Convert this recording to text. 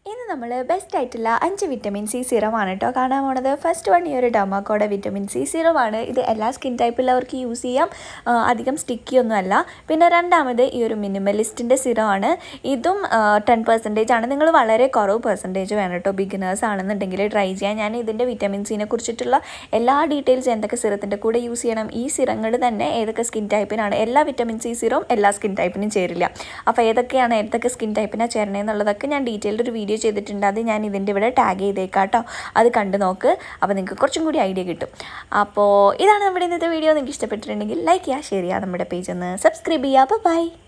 ഇന്ന് നമ്മൾ ബെസ്റ്റ് ആയിട്ടുള്ള അഞ്ച് വിറ്റമിൻ സി സിറമാണ് കേട്ടോ കാണാൻ പോണത് ഫസ്റ്റ് വൺ ഈ ഒരു ഡമാക്കോടെ വിറ്റമിൻ സി സിറമാണ് ഇത് എല്ലാ സ്കിൻ ടൈപ്പുള്ളവർക്ക് യൂസ് ചെയ്യാം ആ, അധികം സ്റ്റിക്കി ഒന്നും അല്ല പിന്നെ രണ്ടാമത് ഈ ഒരു മിനിമലിസ്റ്റിൻ്റെ സിറമാണ് ഇതും ടെൻ പെർസെൻറ്റേജ് ആണ് നിങ്ങൾ വളരെ കുറവ് പെർസെൻറ്റേജ് വേണം കേട്ടോ ബിഗിനേഴ്സ് ആണെന്നുണ്ടെങ്കിൽ ട്രൈ ചെയ്യാൻ ഞാൻ ഇതിൻ്റെ വിറ്റമിൻ സിനെ കുറിച്ചിട്ടുള്ള എല്ലാ ഡീറ്റെയിൽസ് എന്തൊക്കെ സിറത്തിൻ്റെ കൂടെ യൂസ് ചെയ്യണം ഈ സിറങ്ങൾ തന്നെ ഏതൊക്കെ സ്കിൻ ടൈപ്പിനാണ് എല്ലാ വിറ്റമിൻ സി സിറവും എല്ലാ സ്കിൻ ടൈപ്പിനും ചേരില്ല അപ്പോൾ ഏതൊക്കെയാണ് ഏതൊക്കെ സ്കിൻ ടൈപ്പിനാണ് ചേരണേന്നുള്ളതൊക്കെ ഞാൻ ഡീറ്റെയിൽഡ് ഒരു വീഡിയോ ചെയ്തിട്ടുണ്ട് അത് ഞാൻ ഇതിൻ്റെ ഇവിടെ ടാഗ് ചെയ്തേക്കാം കേട്ടോ അത് കണ്ടു നോക്ക് അപ്പോൾ നിങ്ങൾക്ക് കുറച്ചും കൂടി ഐഡിയ കിട്ടും അപ്പോൾ ഇതാണ് നമ്മുടെ ഇന്നത്തെ വീഡിയോ നിങ്ങൾക്ക് ഇഷ്ടപ്പെട്ടിട്ടുണ്ടെങ്കിൽ ലൈക്ക് ചെയ്യുക ഷെയർ ചെയ്യുക നമ്മുടെ പേജ് ഒന്ന് സബ്സ്ക്രൈബ് ചെയ്യുക അപ്പോൾ ബൈ